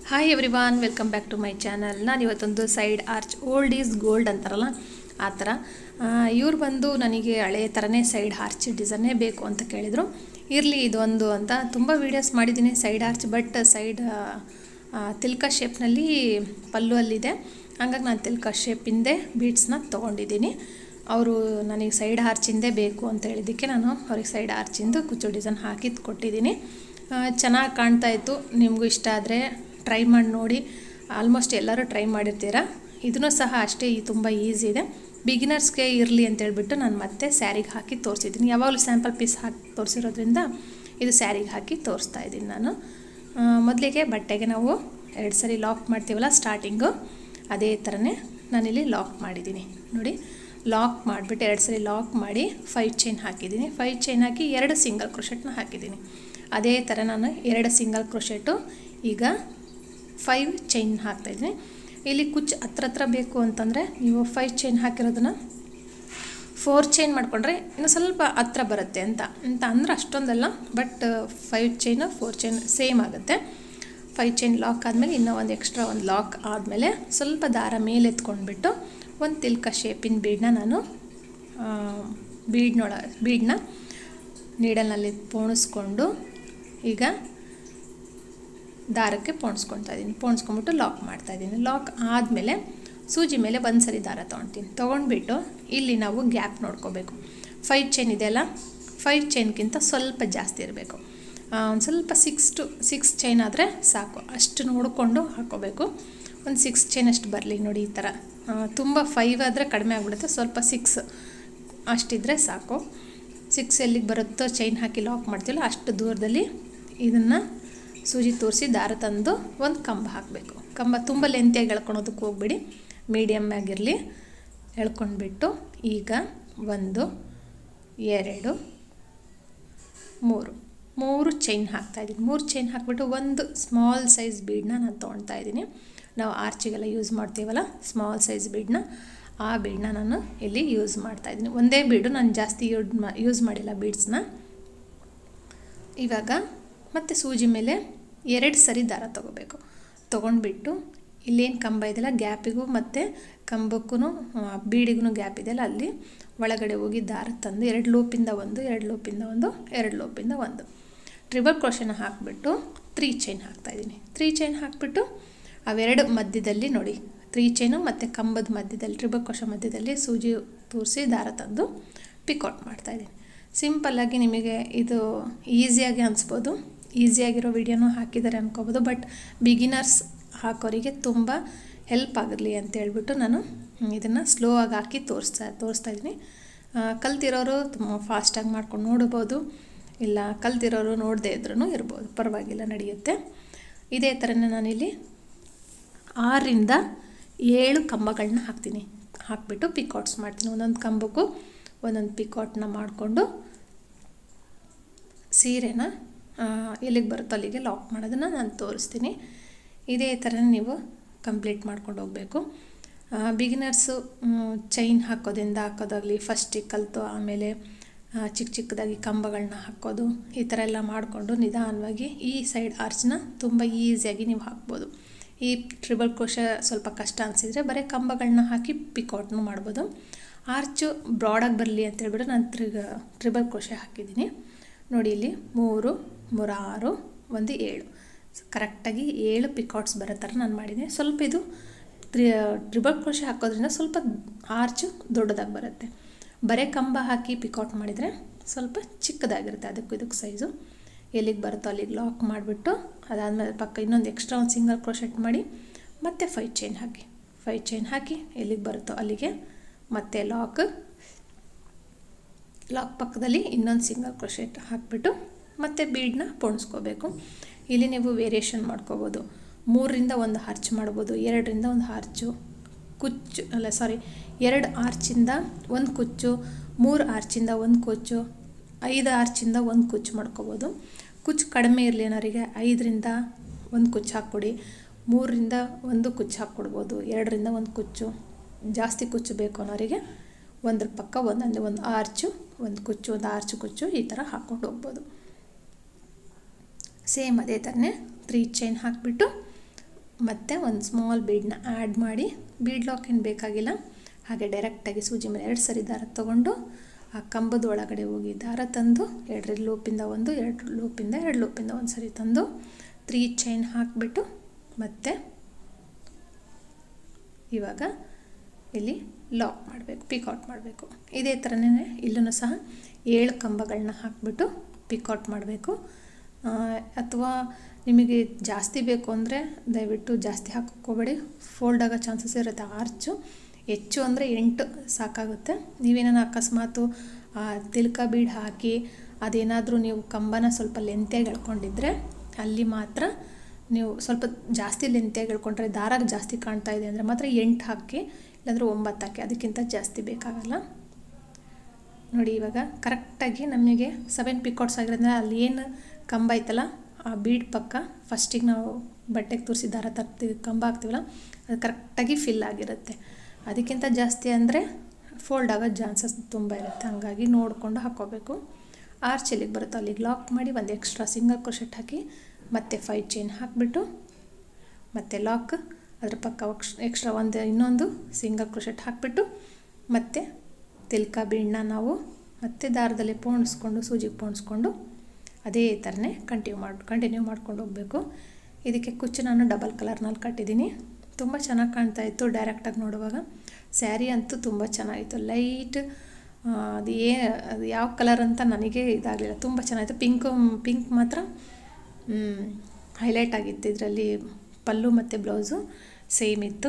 hi everyone welcome back to my channel ನಾನು ಇವತ್ತೊಂದು side arch old is gold ಅಂತಾರಲ್ಲ ಆ ಥರ ಇವ್ರು ಬಂದು ನನಗೆ ಹಳೆ ಥರನೇ ಸೈಡ್ ಆರ್ಚ್ ಡಿಸೈನೇ ಬೇಕು ಅಂತ ಕೇಳಿದರು ಇರಲಿ ಇದೊಂದು ಅಂತ ತುಂಬ ವೀಡಿಯೋಸ್ ಮಾಡಿದ್ದೀನಿ ಸೈಡ್ ಆರ್ಚ್ ಬಟ್ ಸೈಡ್ ತಿಲ್ಕ ಶೇಪ್ನಲ್ಲಿ ಪಲ್ಲು ಅಲ್ಲಿದೆ ಹಂಗಾಗಿ ನಾನು ತಿಲ್ಕ ಶೇಪಿಂದೇ ಬೀಡ್ಸ್ನ ತೊಗೊಂಡಿದ್ದೀನಿ ಅವರು ನನಗೆ ಸೈಡ್ ಆರ್ಚಿಂದೇ ಬೇಕು ಅಂತ ಹೇಳಿದ್ದಕ್ಕೆ ನಾನು ಅವ್ರಿಗೆ ಸೈಡ್ ಆರ್ಚಿಂದು ಕುಚ್ಚು ಡಿಸೈನ್ ಹಾಕಿದ್ದು ಕೊಟ್ಟಿದ್ದೀನಿ ಚೆನ್ನಾಗಿ ಕಾಣ್ತಾ ಇತ್ತು ನಿಮಗೂ ಇಷ್ಟ ಆದರೆ ಟ್ರೈ ಮಾಡಿ ನೋಡಿ ಆಲ್ಮೋಸ್ಟ್ ಎಲ್ಲರೂ ಟ್ರೈ ಮಾಡಿರ್ತೀರ ಇದನ್ನು ಸಹ ಅಷ್ಟೇ ಈ ತುಂಬ ಈಸಿ ಇದೆ ಬಿಗಿನರ್ಸ್ಗೆ ಇರಲಿ ಅಂತೇಳ್ಬಿಟ್ಟು ನಾನು ಮತ್ತೆ ಸ್ಯಾರಿಗೆ ಹಾಕಿ ತೋರಿಸಿದ್ದೀನಿ ಯಾವಾಗಲೂ ಸ್ಯಾಂಪಲ್ ಪೀಸ್ ಹಾಕಿ ತೋರಿಸಿರೋದ್ರಿಂದ ಇದು ಸ್ಯಾರಿಗೆ ಹಾಕಿ ತೋರಿಸ್ತಾ ಇದ್ದೀನಿ ನಾನು ಮೊದಲಿಗೆ ಬಟ್ಟೆಗೆ ನಾವು ಎರಡು ಸರಿ ಲಾಕ್ ಮಾಡ್ತೀವಲ್ಲ ಸ್ಟಾರ್ಟಿಂಗು ಅದೇ ಥರನೇ ನಾನಿಲ್ಲಿ ಲಾಕ್ ಮಾಡಿದ್ದೀನಿ ನೋಡಿ ಲಾಕ್ ಮಾಡಿಬಿಟ್ಟು ಎರಡು ಸರಿ ಲಾಕ್ ಮಾಡಿ ಫೈವ್ ಚೈನ್ ಹಾಕಿದ್ದೀನಿ ಫೈವ್ ಚೈನ್ ಹಾಕಿ ಎರಡು ಸಿಂಗಲ್ ಕ್ರೋಶೆಟ್ನ ಹಾಕಿದ್ದೀನಿ ಅದೇ ಥರ ನಾನು ಎರಡು ಸಿಂಗಲ್ ಕ್ರೋಶೆಟು ಈಗ ಫೈವ್ ಚೈನ್ ಹಾಕ್ತಾಯಿದ್ದೀನಿ ಇಲ್ಲಿ ಕುಚ್ಚು ಹತ್ರ ಹತ್ರ ಬೇಕು ಅಂತಂದರೆ ನೀವು ಫೈವ್ ಚೈನ್ ಹಾಕಿರೋದನ್ನು ಫೋರ್ ಚೈನ್ ಮಾಡಿಕೊಂಡ್ರೆ ಇನ್ನು ಸ್ವಲ್ಪ ಹತ್ರ ಬರುತ್ತೆ ಅಂತ ಅಂತ ಅಂದ್ರೆ ಅಷ್ಟೊಂದಲ್ಲ but five chain four chain same ಆಗುತ್ತೆ ಫೈವ್ ಚೈನ್ ಲಾಕ್ ಆದಮೇಲೆ ಇನ್ನೂ ಒಂದು ಎಕ್ಸ್ಟ್ರಾ ಒಂದು ಲಾಕ್ ಆದಮೇಲೆ ಸ್ವಲ್ಪ ದಾರ ಮೇಲೆ ಎತ್ಕೊಂಡ್ಬಿಟ್ಟು ಒಂದು ತಿಲ್ಕ ಶೇಪಿನ ಬೀಡನ್ನ ನಾನು ಬೀಡ್ನೊಳ ಬೀಡನ್ನ ನೀಡಲ್ನಲ್ಲಿ ಪೋಣಿಸ್ಕೊಂಡು ಈಗ ದಾರಕ್ಕೆ ಪೋಣಿಸ್ಕೊಳ್ತಾ ಇದ್ದೀನಿ ಪೋಣಿಸ್ಕೊಂಬಿಟ್ಟು ಲಾಕ್ ಮಾಡ್ತಾಯಿದ್ದೀನಿ ಲಾಕ್ ಆದಮೇಲೆ ಸೂಜಿ ಮೇಲೆ ಒಂದು ಸರಿ ದಾರ ತೊಗೊಳ್ತೀನಿ ತೊಗೊಂಡ್ಬಿಟ್ಟು ಇಲ್ಲಿ ನಾವು ಗ್ಯಾಪ್ ನೋಡ್ಕೋಬೇಕು ಫೈವ್ ಚೈನ್ ಇದೆಯಲ್ಲ ಫೈವ್ ಚೈನ್ಗಿಂತ ಸ್ವಲ್ಪ ಜಾಸ್ತಿ ಇರಬೇಕು ಒಂದು ಸ್ವಲ್ಪ ಸಿಕ್ಸ್ ಟು ಸಿಕ್ಸ್ ಚೈನ್ ಆದರೆ ಸಾಕು ಅಷ್ಟು ನೋಡಿಕೊಂಡು ಹಾಕ್ಕೋಬೇಕು ಒಂದು ಸಿಕ್ಸ್ ಚೈನ್ ಅಷ್ಟು ಬರಲಿ ನೋಡಿ ಈ ಥರ ತುಂಬ ಫೈವ್ ಆದರೆ ಕಡಿಮೆ ಆಗಿಬಿಡುತ್ತೆ ಸ್ವಲ್ಪ ಸಿಕ್ಸ್ ಅಷ್ಟಿದ್ರೆ ಸಾಕು ಸಿಕ್ಸ್ ಎಲ್ಲಿಗೆ ಬರುತ್ತೋ ಚೈನ್ ಹಾಕಿ ಲಾಕ್ ಮಾಡ್ತೀವಲ್ಲ ಅಷ್ಟು ದೂರದಲ್ಲಿ ಇದನ್ನು ಸೂಜಿ ತೋರಿಸಿ ದಾರ ತಂದು ಒಂದು ಕಂಬ ಹಾಕಬೇಕು ಕಂಬ ತುಂಬ ಲೆಂತಿಯಾಗಿ ಎಳ್ಕೊಳೋದಕ್ಕೆ ಹೋಗ್ಬೇಡಿ ಮೀಡಿಯಮ್ ಆಗಿರಲಿ ಎಳ್ಕೊಂಡ್ಬಿಟ್ಟು ಈಗ ಒಂದು ಎರಡು ಮೂರು ಮೂರು ಚೈನ್ ಹಾಕ್ತಾಯಿದ್ದೀನಿ ಮೂರು ಚೈನ್ ಹಾಕ್ಬಿಟ್ಟು ಒಂದು ಸ್ಮಾಲ್ ಸೈಜ್ ಬೀಡನ್ನ ನಾನು ತೊಗೊಳ್ತಾ ಇದ್ದೀನಿ ನಾವು ಆರ್ಚಿಗೆಲ್ಲ ಯೂಸ್ ಮಾಡ್ತೀವಲ್ಲ ಸ್ಮಾಲ್ ಸೈಜ್ ಬೀಡನ್ನ ಆ ಬೀಡನ್ನ ನಾನು ಇಲ್ಲಿ ಯೂಸ್ ಮಾಡ್ತಾಯಿದ್ದೀನಿ ಒಂದೇ ಬೀಡು ನಾನು ಜಾಸ್ತಿ ಯೂಡ್ ಮಾ ಯೂಸ್ ಮಾಡಿಲ್ಲ ಬೀಡ್ಸ್ನ ಇವಾಗ ಮತ್ತು ಸೂಜಿ ಮೇಲೆ ಎರಡು ಸರಿ ದಾರ ತೊಗೋಬೇಕು ತೊಗೊಂಡ್ಬಿಟ್ಟು ಇಲ್ಲೇನು ಕಂಬ ಇದೆಯಲ್ಲ ಗ್ಯಾಪಿಗೂ ಮತ್ತು ಕಂಬಕ್ಕೂ ಬೀಡಿಗೂ ಗ್ಯಾಪ್ ಇದೆಯಲ್ಲ ಅಲ್ಲಿ ಒಳಗಡೆ ಹೋಗಿ ದಾರ ತಂದು ಎರಡು ಲೂಪಿಂದ ಒಂದು ಎರಡು ಲೂಪಿಂದ ಒಂದು ಎರಡು ಲೂಪಿಂದ ಒಂದು ಟ್ರಿಬಲ್ ಕ್ರೋಶನ ಹಾಕಿಬಿಟ್ಟು ತ್ರೀ ಚೈನ್ ಹಾಕ್ತಾಯಿದ್ದೀನಿ ತ್ರೀ ಚೈನ್ ಹಾಕಿಬಿಟ್ಟು ಅವೆರಡು ಮಧ್ಯದಲ್ಲಿ ನೋಡಿ ತ್ರೀ ಚೈನು ಮತ್ತು ಕಂಬದ ಮಧ್ಯದಲ್ಲಿ ಟ್ರಿಬಲ್ ಕ್ರೋಶ ಮಧ್ಯದಲ್ಲಿ ಸೂಜಿ ತೂರಿಸಿ ದಾರ ತಂದು ಪಿಕೌಟ್ ಮಾಡ್ತಾಯಿದ್ದೀನಿ ಸಿಂಪಲ್ಲಾಗಿ ನಿಮಗೆ ಇದು ಈಸಿಯಾಗಿ ಅನಿಸ್ಬೋದು ಈಸಿಯಾಗಿರೋ ವಿಡಿಯೋನೂ ಹಾಕಿದ್ದಾರೆ ಅನ್ಕೋಬೋದು ಬಟ್ ಬಿಗಿನರ್ಸ್ ಹಾಕೋರಿಗೆ ತುಂಬ ಹೆಲ್ಪ್ ಆಗಿರಲಿ ಅಂತ ಹೇಳ್ಬಿಟ್ಟು ನಾನು ಇದನ್ನು ಸ್ಲೋ ಆಗಿ ಹಾಕಿ ತೋರಿಸ್ತಾ ತೋರಿಸ್ತಾ ಇದ್ದೀನಿ ಕಲ್ತಿರೋರು ತುಂಬ ಫಾಸ್ಟಾಗಿ ಮಾಡ್ಕೊಂಡು ನೋಡ್ಬೋದು ಇಲ್ಲ ಕಲ್ತಿರೋರು ನೋಡದೇ ಇದ್ರೂ ಇರ್ಬೋದು ಪರವಾಗಿಲ್ಲ ನಡೆಯುತ್ತೆ ಇದೇ ಥರನೇ ನಾನಿಲ್ಲಿ ಆರರಿಂದ ಏಳು ಕಂಬಗಳನ್ನ ಹಾಕ್ತೀನಿ ಹಾಕಿಬಿಟ್ಟು ಪಿಕೌಟ್ಸ್ ಮಾಡ್ತೀನಿ ಒಂದೊಂದು ಕಂಬಕ್ಕೂ ಒಂದೊಂದು ಪಿಕೌಟ್ನ ಮಾಡಿಕೊಂಡು ಸೀರೆನ ಎಲ್ಲಿಗೆ ಬರುತ್ತೋ ಅಲ್ಲಿಗೆ ಲಾಕ್ ಮಾಡೋದನ್ನು ನಾನು ತೋರಿಸ್ತೀನಿ ಇದೇ ಥರ ನೀವು ಕಂಪ್ಲೀಟ್ ಮಾಡ್ಕೊಂಡು ಹೋಗಬೇಕು ಬಿಗಿನರ್ಸು ಚೈನ್ ಹಾಕೋದ್ರಿಂದ ಹಾಕೋದಾಗಲಿ ಫಸ್ಟಿಗೆ ಕಲಿತು ಆಮೇಲೆ ಚಿಕ್ಕ ಚಿಕ್ಕದಾಗಿ ಕಂಬಗಳನ್ನ ಹಾಕೋದು ಈ ಥರ ಎಲ್ಲ ಮಾಡಿಕೊಂಡು ನಿಧಾನವಾಗಿ ಈ ಸೈಡ್ ಆರ್ಚ್ನ ತುಂಬ ಈಸಿಯಾಗಿ ನೀವು ಹಾಕ್ಬೋದು ಈ ಟ್ರಿಬಲ್ ಕ್ರೋಶ ಸ್ವಲ್ಪ ಕಷ್ಟ ಅನಿಸಿದರೆ ಬರೀ ಕಂಬಗಳನ್ನ ಹಾಕಿ ಪಿಕೌಟ್ನು ಮಾಡ್ಬೋದು ಆರ್ಚು ಬ್ರಾಡಾಗಿ ಬರಲಿ ಅಂತ ಹೇಳ್ಬಿಟ್ಟು ನಾನು ತ್ರಿ ಟ್ರಿಬಲ್ ಕ್ರೋಶ ಹಾಕಿದ್ದೀನಿ ನೋಡಿ ಇಲ್ಲಿ ಮೂರು ಮೂರು ಆರು ಒಂದು ಏಳು ಕರೆಕ್ಟಾಗಿ ಏಳು ಪಿಕೌಟ್ಸ್ ಬರೋ ಥರ ನಾನು ಮಾಡಿದ್ದೀನಿ ಸ್ವಲ್ಪ ಇದು ತ್ರಿ ಟ್ರಿಬಲ್ ಕ್ರೋಶ ಹಾಕೋದ್ರಿಂದ ಸ್ವಲ್ಪ ಆರ್ಚು ದೊಡ್ಡದಾಗಿ ಬರುತ್ತೆ ಬರೀ ಕಂಬ ಹಾಕಿ ಪಿಕೌಟ್ ಮಾಡಿದರೆ ಸ್ವಲ್ಪ ಚಿಕ್ಕದಾಗಿರುತ್ತೆ ಅದಕ್ಕೂ ಇದಕ್ಕೆ ಸೈಜು ಎಲ್ಲಿಗೆ ಬರುತ್ತೋ ಅಲ್ಲಿಗೆ ಲಾಕ್ ಮಾಡಿಬಿಟ್ಟು ಅದಾದಮೇಲೆ ಪಕ್ಕ ಇನ್ನೊಂದು ಎಕ್ಸ್ಟ್ರಾ ಒಂದು ಸಿಂಗಲ್ ಕ್ರೋಶೆಟ್ ಮಾಡಿ ಮತ್ತೆ ಫೈವ್ ಚೈನ್ ಹಾಕಿ ಫೈವ್ ಚೈನ್ ಹಾಕಿ ಎಲ್ಲಿಗೆ ಬರುತ್ತೋ ಅಲ್ಲಿಗೆ ಮತ್ತೆ ಲಾಕ್ ಲಾಕ್ ಪಕ್ಕದಲ್ಲಿ ಇನ್ನೊಂದು ಸಿಂಗಲ್ ಕ್ರೋಶೆಟ್ ಹಾಕಿಬಿಟ್ಟು ಮತ್ತೆ ಬೀಡನ್ನ ಪೋಣಿಸ್ಕೋಬೇಕು ಇಲ್ಲಿ ನೀವು ವೇರಿಯೇಷನ್ ಮಾಡ್ಕೋಬೋದು ಮೂರರಿಂದ ಒಂದು ಹಾರ್ಚ್ ಮಾಡ್ಬೋದು ಎರಡರಿಂದ ಒಂದು ಹಾರ್ಚು ಕುಚ್ಚು ಅಲ್ಲ ಸಾರಿ ಎರಡು ಆರ್ಚಿಂದ ಒಂದು ಕುಚ್ಚು ಮೂರು ಆರ್ಚಿಂದ ಒಂದು ಕುಚ್ಚು ಐದು ಆರ್ಚಿಂದ ಒಂದು ಕುಚ್ಚು ಮಾಡ್ಕೋಬೋದು ಕುಚ್ಚು ಕಡಿಮೆ ಇರಲಿ ಅನ್ನೋರಿಗೆ ಐದರಿಂದ ಒಂದು ಕುಚ್ಚು ಹಾಕ್ಕೊಡಿ ಮೂರರಿಂದ ಒಂದು ಕುಚ್ಚು ಹಾಕ್ಕೊಡ್ಬೋದು ಎರಡರಿಂದ ಒಂದು ಕುಚ್ಚು ಜಾಸ್ತಿ ಕುಚ್ಚು ಬೇಕು ಅನ್ನೋರಿಗೆ ಒಂದ್ರ ಪಕ್ಕ ಒಂದೊಂದು ಒಂದು ಆರ್ಚು ಒಂದು ಕುಚ್ಚು ಒಂದು ಆರ್ಚು ಕುಚ್ಚು ಈ ಥರ ಹಾಕ್ಕೊಂಡು ಹೋಗ್ಬೋದು ಸೇಮ್ ಅದೇ ಥರನೇ ತ್ರೀ ಚೈನ್ ಹಾಕಿಬಿಟ್ಟು ಮತ್ತು ಒಂದು ಸ್ಮಾಲ್ ಬೀಡನ್ನ ಆ್ಯಡ್ ಮಾಡಿ ಬೀಡ್ ಲಾಕ್ ಏನು ಬೇಕಾಗಿಲ್ಲ ಹಾಗೆ ಡೈರೆಕ್ಟಾಗಿ ಸೂಜಿ ಮೇಲೆ ಎರಡು ಸರಿ ದಾರ ತೊಗೊಂಡು ಆ ಕಂಬದ ಒಳಗಡೆ ಹೋಗಿ ದಾರ ತಂದು ಎರಡು ಲೂಪಿಂದ ಒಂದು ಎರಡು ಲೂಪಿಂದ ಎರಡು ಲೂಪಿಂದ ಒಂದು ಸರಿ ತಂದು ತ್ರೀ ಚೈನ್ ಹಾಕಿಬಿಟ್ಟು ಮತ್ತೆ ಇವಾಗ ಇಲ್ಲಿ ಲಾಕ್ ಮಾಡಬೇಕು ಪಿಕೌಟ್ ಮಾಡಬೇಕು ಇದೇ ಥರನೇ ಇಲ್ಲೂ ಸಹ ಏಳು ಕಂಬಗಳನ್ನ ಹಾಕಿಬಿಟ್ಟು ಪಿಕೌಟ್ ಮಾಡಬೇಕು ಅಥವಾ ನಿಮಗೆ ಜಾಸ್ತಿ ಬೇಕು ಅಂದರೆ ದಯವಿಟ್ಟು ಜಾಸ್ತಿ ಹಾಕೋಬೇಡಿ ಫೋಲ್ಡ್ ಆಗೋ ಚಾನ್ಸಸ್ ಇರುತ್ತೆ ಆರ್ಚು ಹೆಚ್ಚು ಅಂದರೆ ಎಂಟು ಸಾಕಾಗುತ್ತೆ ನೀವೇನಾನ ಅಕಸ್ಮಾತು ತಿಲ್ಕ ಬೀಡ್ ಹಾಕಿ ಅದೇನಾದರೂ ನೀವು ಕಂಬನ ಸ್ವಲ್ಪ ಲೆಂತಿಯಾಗಿ ಎಳ್ಕೊಂಡಿದ್ರೆ ಅಲ್ಲಿ ಮಾತ್ರ ನೀವು ಸ್ವಲ್ಪ ಜಾಸ್ತಿ ಲೆಂತಿಯಾಗಿ ಎಳ್ಕೊಂಡ್ರೆ ದಾರಾಗ ಜಾಸ್ತಿ ಕಾಣ್ತಾ ಇದೆ ಅಂದರೆ ಮಾತ್ರ ಎಂಟು ಹಾಕಿ ಇಲ್ಲಾಂದರೆ ಒಂಬತ್ತು ಹಾಕಿ ಅದಕ್ಕಿಂತ ಜಾಸ್ತಿ ಬೇಕಾಗಲ್ಲ ನೋಡಿ ಇವಾಗ ಕರೆಕ್ಟಾಗಿ ನಮಗೆ ಸೆವೆನ್ ಪಿಕೌಟ್ಸ್ ಆಗಿರೋದ್ರಿಂದ ಅಲ್ಲಿ ಏನು ಕಂಬ ಐತಲ್ಲ ಆ ಬೀಡ್ ಪಕ್ಕ ಫಸ್ಟಿಗೆ ನಾವು ಬಟ್ಟೆಗೆ ತುರಿಸಿ ದಾರ ತರ್ತೀವಿ ಕಂಬ ಹಾಕ್ತೀವಲ್ಲ ಅದು ಕರೆಕ್ಟಾಗಿ ಫಿಲ್ ಆಗಿರುತ್ತೆ ಅದಕ್ಕಿಂತ ಜಾಸ್ತಿ ಅಂದರೆ ಫೋಲ್ಡ್ ಆಗೋ ಚಾನ್ಸಸ್ ತುಂಬ ಇರುತ್ತೆ ಹಾಗಾಗಿ ನೋಡಿಕೊಂಡು ಹಾಕ್ಕೋಬೇಕು ಆರ್ಚ್ ಎಲ್ಲಿಗೆ ಬರುತ್ತೋ ಅಲ್ಲಿಗೆ ಲಾಕ್ ಮಾಡಿ ಒಂದು ಎಕ್ಸ್ಟ್ರಾ ಸಿಂಗಲ್ ಕ್ರೋಶೆಟ್ ಹಾಕಿ ಮತ್ತು ಫೈವ್ ಚೈನ್ ಹಾಕಿಬಿಟ್ಟು ಮತ್ತು ಲಾಕ್ ಅದ್ರ ಪಕ್ಕ ಎಕ್ಸ್ಟ್ರಾ ಒಂದು ಇನ್ನೊಂದು ಸಿಂಗಲ್ ಕ್ರೋಶೆಟ್ ಹಾಕಿಬಿಟ್ಟು ಮತ್ತು ತಿಲ್ಕ ಬೀಡನ್ನ ನಾವು ಮತ್ತೆ ದಾರದಲ್ಲಿ ಪೋಣಿಸ್ಕೊಂಡು ಸೂಜಿಗೆ ಪೋಣಿಸ್ಕೊಂಡು ಅದೇ ಥರನೇ ಕಂಟಿನ್ಯೂ ಮಾಡಿ ಕಂಟಿನ್ಯೂ ಮಾಡ್ಕೊಂಡು ಹೋಗಬೇಕು ಇದಕ್ಕೆ ಕುಚ್ಚು ನಾನು ಡಬಲ್ ಕಲರ್ನಲ್ಲಿ ಕಟ್ಟಿದ್ದೀನಿ ತುಂಬ ಚೆನ್ನಾಗಿ ಕಾಣ್ತಾ ಇತ್ತು ಡೈರೆಕ್ಟಾಗಿ ನೋಡುವಾಗ ಸ್ಯಾರಿ ಅಂತೂ ತುಂಬ ಚೆನ್ನಾಗಿತ್ತು ಲೈಟ್ ಅದು ಏ ಅದು ಯಾವ ಕಲರ್ ಅಂತ ನನಗೆ ಇದಾಗಲಿಲ್ಲ ತುಂಬ ಚೆನ್ನಾಗಿತ್ತು ಪಿಂಕು ಪಿಂಕ್ ಮಾತ್ರ ಹೈಲೈಟ್ ಆಗಿತ್ತು ಇದರಲ್ಲಿ ಪಲ್ಲು ಮತ್ತು ಬ್ಲೌಸು ಸೇಮ್ ಇತ್ತು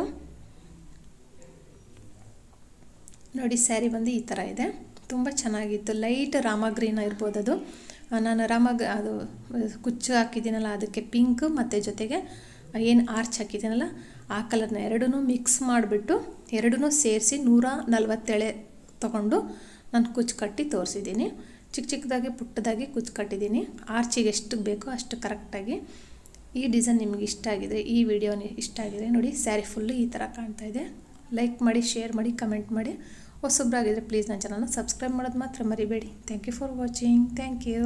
ನೋಡಿ ಸ್ಯಾರಿ ಬಂದು ಈ ಥರ ಇದೆ ತುಂಬ ಚೆನ್ನಾಗಿತ್ತು ಲೈಟ್ ರಾಮ ಗ್ರೀನ್ ಇರ್ಬೋದು ಅದು ನಾನು ರಾಮ ಅದು ಕುಚ್ಚು ಹಾಕಿದ್ದೀನಲ್ಲ ಅದಕ್ಕೆ ಪಿಂಕ್ ಮತ್ತು ಜೊತೆಗೆ ಏನು ಆರ್ಚ್ ಹಾಕಿದ್ದೀನಲ್ಲ ಆ ಕಲರ್ನ ಎರಡೂ ಮಿಕ್ಸ್ ಮಾಡಿಬಿಟ್ಟು ಎರಡೂ ಸೇರಿಸಿ ನೂರ ನಲ್ವತ್ತೆಳೆ ತೊಗೊಂಡು ನಾನು ಕುಚ್ಚು ಕಟ್ಟಿ ತೋರಿಸಿದ್ದೀನಿ ಚಿಕ್ಕ ಚಿಕ್ಕದಾಗಿ ಪುಟ್ಟದಾಗಿ ಕುಚ್ಚು ಕಟ್ಟಿದ್ದೀನಿ ಆರ್ಚಿಗೆ ಎಷ್ಟು ಬೇಕೋ ಅಷ್ಟು ಕರೆಕ್ಟಾಗಿ ಈ ಡಿಸೈನ್ ನಿಮಗೆ ಇಷ್ಟ ಆಗಿದೆ ಈ ವಿಡಿಯೋ ಇಷ್ಟ ಆಗಿದೆ ನೋಡಿ ಸ್ಯಾರಿ ಫುಲ್ಲು ಈ ಥರ ಕಾಣ್ತಾ ಇದೆ ಲೈಕ್ ಮಾಡಿ ಶೇರ್ ಮಾಡಿ ಕಮೆಂಟ್ ಮಾಡಿ ಹೊಸಬ್ರಾಗಿದ್ದರೆ ಪ್ಲೀಸ್ ನನ್ನ ಚಾನಲ್ನ ಸಬ್ಸ್ಕ್ರೈಬ್ ಮಾಡೋದು ಮಾತ್ರ ಮರಿಬೇಡಿ thank you for watching thank you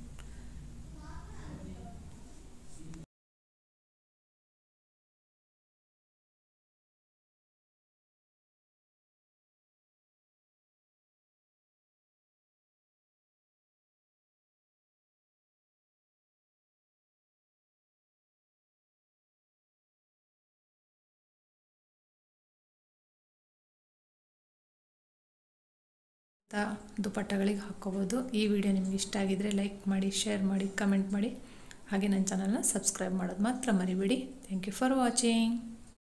ದುಪಟ್ಟಗಳಿಗೆ ಹಾಕ್ಕೋಬೋದು ಈ ವಿಡಿಯೋ ನಿಮ್ಗೆ ಇಷ್ಟ ಆಗಿದರೆ ಲೈಕ್ ಮಾಡಿ ಶೇರ್ ಮಾಡಿ ಕಮೆಂಟ್ ಮಾಡಿ ಹಾಗೆ ನನ್ನ ಚಾನಲ್ನ ಸಬ್ಸ್ಕ್ರೈಬ್ ಮಾಡೋದು ಮಾತ್ರ ಮರಿಬೇಡಿ ಥ್ಯಾಂಕ್ ಯು ಫಾರ್ ವಾಚಿಂಗ್